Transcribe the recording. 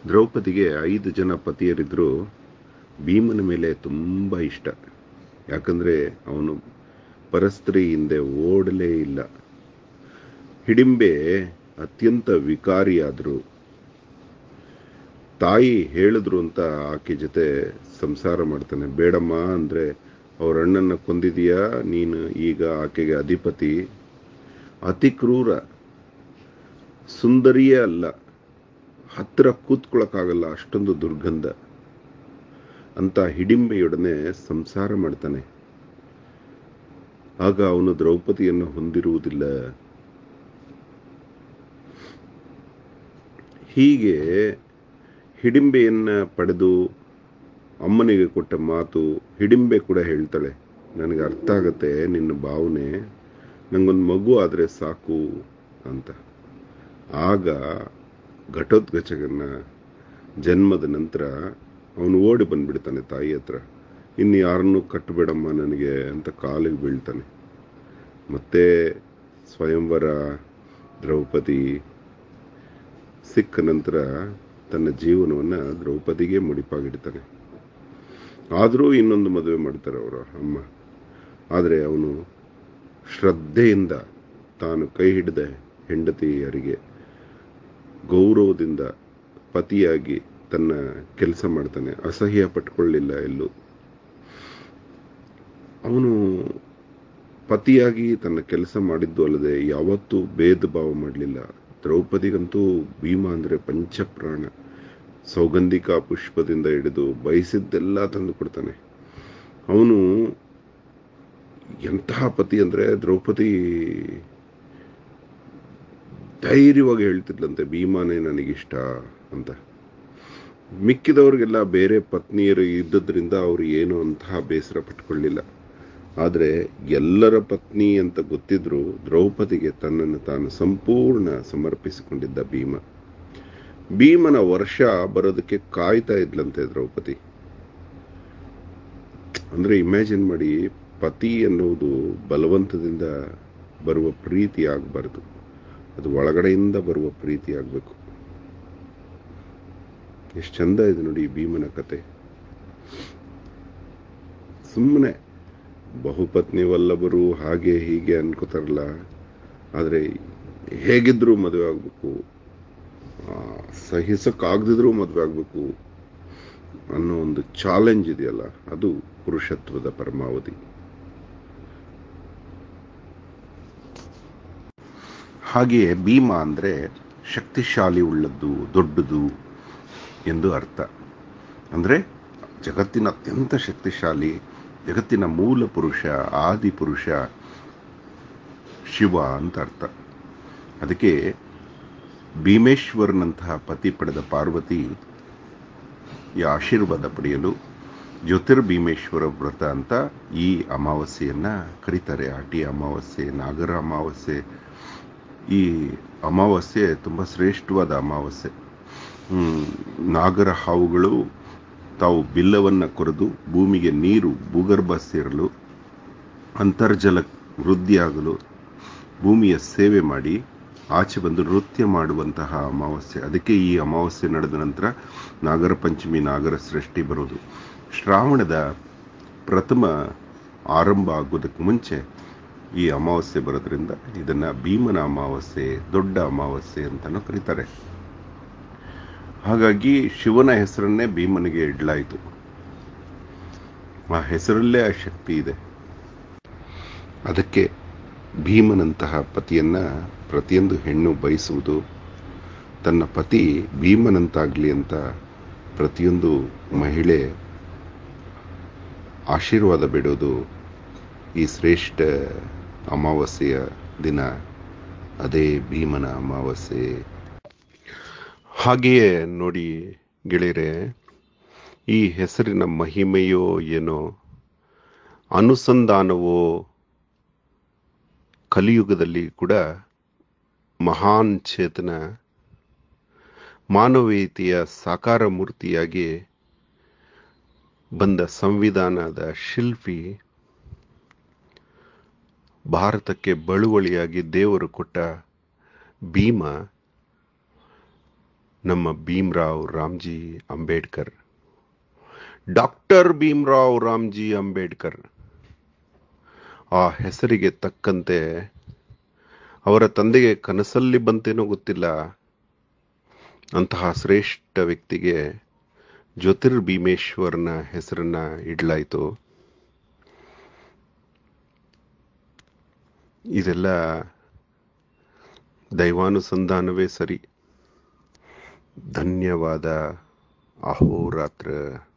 ದ್ರೌಪದಿಗೆ ಐದು ಜನ ಪತಿಯರಿದ್ರು ಭೀಮನ ಮೇಲೆ ತುಂಬ ಇಷ್ಟ ಯಾಕಂದರೆ ಅವನು ಪರಸ್ತ್ರೀ ಹಿಂದೆ ಓಡಲೇ ಇಲ್ಲ ಹಿಡಿಂಬೆ ಅತ್ಯಂತ ವಿಕಾರಿಯಾದರು ತಾಯಿ ಹೇಳಿದ್ರು ಅಂತ ಆಕೆ ಜೊತೆ ಸಂಸಾರ ಮಾಡ್ತಾನೆ ಬೇಡಮ್ಮ ಅಂದರೆ ಅವ್ರ ಅಣ್ಣನ ಕೊಂದಿದೀಯಾ ನೀನು ಈಗ ಆಕೆಗೆ ಅಧಿಪತಿ ಅತಿ ಕ್ರೂರ ಸುಂದರಿಯೇ ಅಲ್ಲ ಹತ್ತಿರ ಕೂತ್ಕೊಳ್ಳೋಕ್ಕಾಗಲ್ಲ ಅಷ್ಟೊಂದು ದುರ್ಗಂಧ ಅಂತ ಹಿಡಿಂಬೆಯೊಡನೆ ಸಂಸಾರ ಮಾಡ್ತಾನೆ ಆಗ ಅವನು ದ್ರೌಪದಿಯನ್ನು ಹೊಂದಿರುವುದಿಲ್ಲ ಹೀಗೆ ಹಿಡಿಂಬೆಯನ್ನ ಪಡೆದು ಅಮ್ಮನಿಗೆ ಕೊಟ್ಟ ಮಾತು ಹಿಡಿಂಬೆ ಕೂಡ ಹೇಳ್ತಾಳೆ ನನಗೆ ಅರ್ಥ ಆಗತ್ತೆ ನಿನ್ನ ಭಾವನೆ ನಂಗೊಂದು ಮಗು ಆದರೆ ಸಾಕು ಅಂತ ಆಗ ಘಟೋತ್ಕಚಕನ ಜನ್ಮದ ನಂತರ ಅವನು ಓಡಿ ಬಂದ್ಬಿಡ್ತಾನೆ ತಾಯಿ ಹತ್ರ ಇನ್ನು ಯಾರನ್ನೂ ಕಟ್ಟಬೇಡಮ್ಮ ನನಗೆ ಅಂತ ಕಾಲಿಗೆ ಬೀಳ್ತಾನೆ ಮತ್ತೆ ಸ್ವಯಂವರ ದ್ರೌಪದಿ ಸಿಕ್ಕ ನಂತರ ತನ್ನ ಜೀವನವನ್ನು ದ್ರೌಪದಿಗೆ ಮುಡಿಪಾಗಿಡ್ತಾನೆ ಆದರೂ ಇನ್ನೊಂದು ಮದುವೆ ಮಾಡ್ತಾರೆ ಅವರ ಅಮ್ಮ ಆದರೆ ಅವನು ಶ್ರದ್ಧೆಯಿಂದ ತಾನು ಕೈ ಹಿಡಿದ ಹೆಂಡತಿಯರಿಗೆ ಗೌರವದಿಂದ ಪತಿಯಾಗಿ ತನ್ನ ಕೆಲಸ ಮಾಡ್ತಾನೆ ಅಸಹ್ಯ ಪಟ್ಕೊಳ್ಳಿಲ್ಲ ಎಲ್ಲೂ ಅವನು ಪತಿಯಾಗಿ ತನ್ನ ಕೆಲಸ ಮಾಡಿದ್ದು ಅಲ್ಲದೆ ಯಾವತ್ತೂ ಭೇದ ಭಾವ ಮಾಡಲಿಲ್ಲ ದ್ರೌಪದಿಗಂತೂ ಭೀಮ ಅಂದರೆ ಪಂಚಪ್ರಾಣ ಸೌಗಂಧಿಕ ಪುಷ್ಪದಿಂದ ಹಿಡಿದು ಬಯಸಿದ್ದೆಲ್ಲ ತಂದು ಕೊಡ್ತಾನೆ ಅವನು ಎಂತಹ ಪತಿ ಅಂದರೆ ದ್ರೌಪದಿ ಧೈರ್ಯವಾಗಿ ಹೇಳ್ತಿದ್ಲಂತೆ ಭೀಮಾನೇ ನನಗಿಷ್ಟ ಅಂತ ಮಿಕ್ಕಿದವ್ರಿಗೆಲ್ಲ ಬೇರೆ ಪತ್ನಿಯರು ಇದ್ದದ್ರಿಂದ ಅವರು ಏನು ಅಂತಹ ಬೇಸರ ಪಟ್ಕೊಳ್ಳಿಲ್ಲ ಆದರೆ ಎಲ್ಲರ ಪತ್ನಿ ಅಂತ ಗೊತ್ತಿದ್ರು ದ್ರೌಪದಿಗೆ ತನ್ನನ್ನು ತಾನು ಸಂಪೂರ್ಣ ಸಮರ್ಪಿಸಿಕೊಂಡಿದ್ದ ಭೀಮ ಭೀಮನ ವರ್ಷ ಬರೋದಕ್ಕೆ ಕಾಯ್ತಾ ಇದ್ಲಂತೆ ದ್ರೌಪದಿ ಅಂದ್ರೆ ಇಮ್ಯಾಜಿನ್ ಮಾಡಿ ಪತಿ ಅನ್ನುವುದು ಬಲವಂತದಿಂದ ಬರುವ ಪ್ರೀತಿ ಆಗಬಾರ್ದು ಅದು ಒಳಗಡೆಯಿಂದ ಬರುವ ಪ್ರೀತಿ ಆಗಬೇಕು ಎಷ್ಟು ಚಂದ ಇದೆ ನೋಡಿ ಈ ಭೀಮನ ಕತೆ ಸುಮ್ಮನೆ ಬಹುಪತ್ನಿ ವಲ್ಲಭರು ಹಾಗೆ ಹೀಗೆ ಅನ್ಕೋತಾರಲ್ಲ ಆದರೆ ಹೇಗಿದ್ರೂ ಮದುವೆ ಆಗಬೇಕು ಸಹಿಸಕ್ಕಾಗದಿದ್ರೂ ಮದುವೆ ಆಗಬೇಕು ಅನ್ನೋ ಒಂದು ಚಾಲೆಂಜ್ ಇದೆಯಲ್ಲ ಅದು ಪುರುಷತ್ವದ ಪರಮಾವಧಿ ಹಾಗೆಯೇ ಭೀಮ ಅಂದರೆ ಶಕ್ತಿಶಾಲಿ ಉಳ್ಳದ್ದು ದೊಡ್ಡದು ಎಂದು ಅರ್ಥ ಅಂದರೆ ಜಗತ್ತಿನ ಅತ್ಯಂತ ಶಕ್ತಿಶಾಲಿ ಜಗತ್ತಿನ ಮೂಲ ಪುರುಷ ಆದಿ ಪುರುಷ ಶಿವ ಅಂತ ಅರ್ಥ ಅದಕ್ಕೆ ಭೀಮೇಶ್ವರನಂತಹ ಪತಿ ಪಡೆದ ಪಾರ್ವತಿ ಈ ಆಶೀರ್ವಾದ ಪಡೆಯಲು ಜ್ಯೋತಿರ್ಭೀಮೇಶ್ವರ ವ್ರತ ಅಂತ ಈ ಅಮಾವಾಸ್ಯೆಯನ್ನ ಕರೀತಾರೆ ಆಟಿ ಅಮಾವಾಸ್ಯೆ ನಾಗರ ಅಮಾವಾಸ್ಯೆ ಈ ಅಮಾವಾಸ್ಯೆ ತುಂಬ ಶ್ರೇಷ್ಠವಾದ ಅಮಾವಾಸ್ಯೆ ನಾಗರ ಹಾವುಗಳು ತಾವು ಬಿಲ್ಲವನ್ನು ಕೊರೆದು ಭೂಮಿಗೆ ನೀರು ಭೂಗರ್ಭ ಸೇರಲು ಅಂತರ್ಜಲ ವೃದ್ಧಿಯಾಗಲು ಭೂಮಿಯ ಸೇವೆ ಮಾಡಿ ಆಚೆ ಬಂದು ನೃತ್ಯ ಮಾಡುವಂತಹ ಅಮಾವಾಸ್ಯೆ ಅದಕ್ಕೆ ಈ ಅಮಾವಾಸ್ಯೆ ನಡೆದ ನಂತರ ನಾಗರ ಪಂಚಮಿ ನಾಗರ ಸೃಷ್ಟಿ ಬರೋದು ಶ್ರಾವಣದ ಪ್ರಥಮ ಆರಂಭ ಆಗೋದಕ್ಕೆ ಮುಂಚೆ ಈ ಅಮಾವಾಸ್ಯೆ ಬರೋದ್ರಿಂದ ಇದನ್ನ ಭೀಮನ ಅಮಾವಾಸ್ಯೆ ದೊಡ್ಡ ಅಮಾವಾಸ್ಯೆ ಅಂತಲೂ ಕರೀತಾರೆ ಹಾಗಾಗಿ ಶಿವನ ಹೆಸರನ್ನೇ ಭೀಮನಿಗೆ ಇಡ್ಲಾಯಿತು ಆ ಹೆಸರಲ್ಲೇ ಆ ಶಕ್ತಿ ಇದೆ ಅದಕ್ಕೆ ಭೀಮನಂತಹ ಪತಿಯನ್ನ ಪ್ರತಿಯೊಂದು ಹೆಣ್ಣು ಬಯಸುವುದು ತನ್ನ ಪತಿ ಭೀಮನಂತಾಗ್ಲಿ ಅಂತ ಪ್ರತಿಯೊಂದು ಮಹಿಳೆ ಆಶೀರ್ವಾದ ಬಿಡೋದು ಈ ಶ್ರೇಷ್ಠ ಅಮಾವಾಸ್ಯೆಯ ದಿನ ಅದೇ ಭೀಮನ ಅಮಾವಾಸ್ಯೆ ಹಾಗೆಯೇ ನೋಡಿ ಗೆಳೆಯರೆ ಈ ಹೆಸರಿನ ಮಹಿಮೆಯೋ ಏನೋ ಅನುಸಂಧಾನವೋ ಕಲಿಯುಗದಲ್ಲಿ ಕೂಡ ಮಹಾನ್ ಚೇತನ ಮಾನವೀಯತೆಯ ಸಾಕಾರ ಮೂರ್ತಿಯಾಗಿ ಬಂದ ಸಂವಿಧಾನದ ಶಿಲ್ಪಿ ಭಾರತಕ್ಕೆ ಬಳುವಳಿಯಾಗಿ ದೇವರು ಕೊಟ್ಟ ಭೀಮ ನಮ್ಮ ಭೀಮ್ರಾವ್ ರಾಮ್ಜಿ ಅಂಬೇಡ್ಕರ್ ಡಾಕ್ಟರ್ ಭೀಮ್ರಾವ್ ರಾಮ್ಜಿ ಅಂಬೇಡ್ಕರ್ ಆ ಹೆಸರಿಗೆ ತಕ್ಕಂತೆ ಅವರ ತಂದೆಗೆ ಕನಸಲ್ಲಿ ಬಂತೇನೋ ಗೊತ್ತಿಲ್ಲ ಅಂತಹ ಶ್ರೇಷ್ಠ ವ್ಯಕ್ತಿಗೆ ಜ್ಯೋತಿರ್ಭೀಮೇಶ್ವರನ ಹೆಸರನ್ನ ಇಡಲಾಯಿತು ಇದೆಲ್ಲ ದೈವಾನುಸಂಧಾನವೇ ಸರಿ ಧನ್ಯವಾದ ಅಹೋರಾತ್ರ